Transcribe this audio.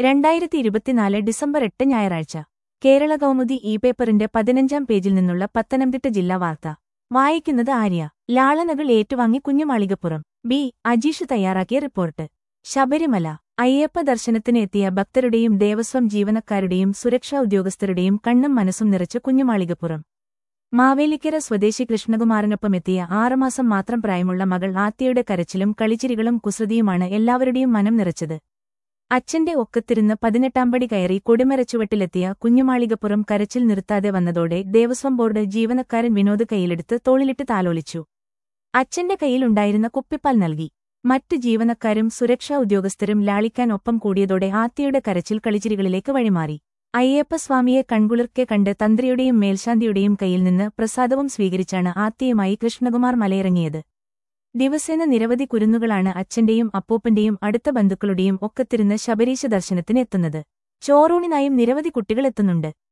രണ്ടായിരത്തി ഇരുപത്തിനാല് ഡിസംബർ എട്ട് ഞായറാഴ്ച കേരള കൗമുദി ഇ പേപ്പറിന്റെ പതിനഞ്ചാം പേജിൽ നിന്നുള്ള പത്തനംതിട്ട ജില്ലാ വാർത്ത വായിക്കുന്നത് ആര്യ ലാളനകൾ ഏറ്റുവാങ്ങി കുഞ്ഞുമാളികപ്പുറം ബി അജീഷ് തയ്യാറാക്കിയ റിപ്പോർട്ട് ശബരിമല അയ്യപ്പ ദർശനത്തിന് എത്തിയ ഭക്തരുടെയും ദേവസ്വം ജീവനക്കാരുടെയും സുരക്ഷാ ഉദ്യോഗസ്ഥരുടെയും കണ്ണും മനസ്സും നിറച്ച് കുഞ്ഞുമാളികപ്പുറം മാവേലിക്കര സ്വദേശി കൃഷ്ണകുമാറിനൊപ്പമെത്തിയ ആറുമാസം മാത്രം പ്രായമുള്ള മകൾ ആത്യയുടെ കരച്ചിലും കളിച്ചിരികളും കുസൃതിയുമാണ് എല്ലാവരുടെയും മനം നിറച്ചത് അച്ഛന്റെ ഒക്കത്തിരുന്ന് പതിനെട്ടാം പടി കയറി കൊടിമരച്ചുവട്ടിലെത്തിയ കുഞ്ഞുമാളികപ്പുറം കരച്ചിൽ നിർത്താതെ വന്നതോടെ ദേവസ്വം ബോർഡ് ജീവനക്കാരൻ വിനോദ് കൈയിലെടുത്ത് തോളിലിട്ട് താലോലിച്ചു അച്ഛന്റെ കയ്യിലുണ്ടായിരുന്ന കുപ്പിപ്പാൽ നൽകി മറ്റു ജീവനക്കാരും സുരക്ഷാ ഉദ്യോഗസ്ഥരും ലാളിക്കാൻ ഒപ്പം കൂടിയതോടെ ആത്യയുടെ കരച്ചിൽ കളിച്ചിരികളിലേക്ക് വഴിമാറി അയ്യപ്പസ്വാമിയെ കൺകുളിർക്കെ കണ്ട് തന്ത്രിയുടെയും മേൽശാന്തിയുടെയും കയ്യിൽ നിന്ന് പ്രസാദവും സ്വീകരിച്ചാണ് ആത്യയുമായി കൃഷ്ണകുമാർ മലയിറങ്ങിയത് ദിവസേന നിരവധി കുരുന്നുകളാണ് അച്ഛന്റെയും അപ്പൂപ്പന്റെയും അടുത്ത ബന്ധുക്കളുടെയും ഒക്കത്തിരുന്ന് ശബരീശ ദർശനത്തിന് എത്തുന്നത് ചോറൂണിനായും നിരവധി കുട്ടികൾ എത്തുന്നുണ്ട്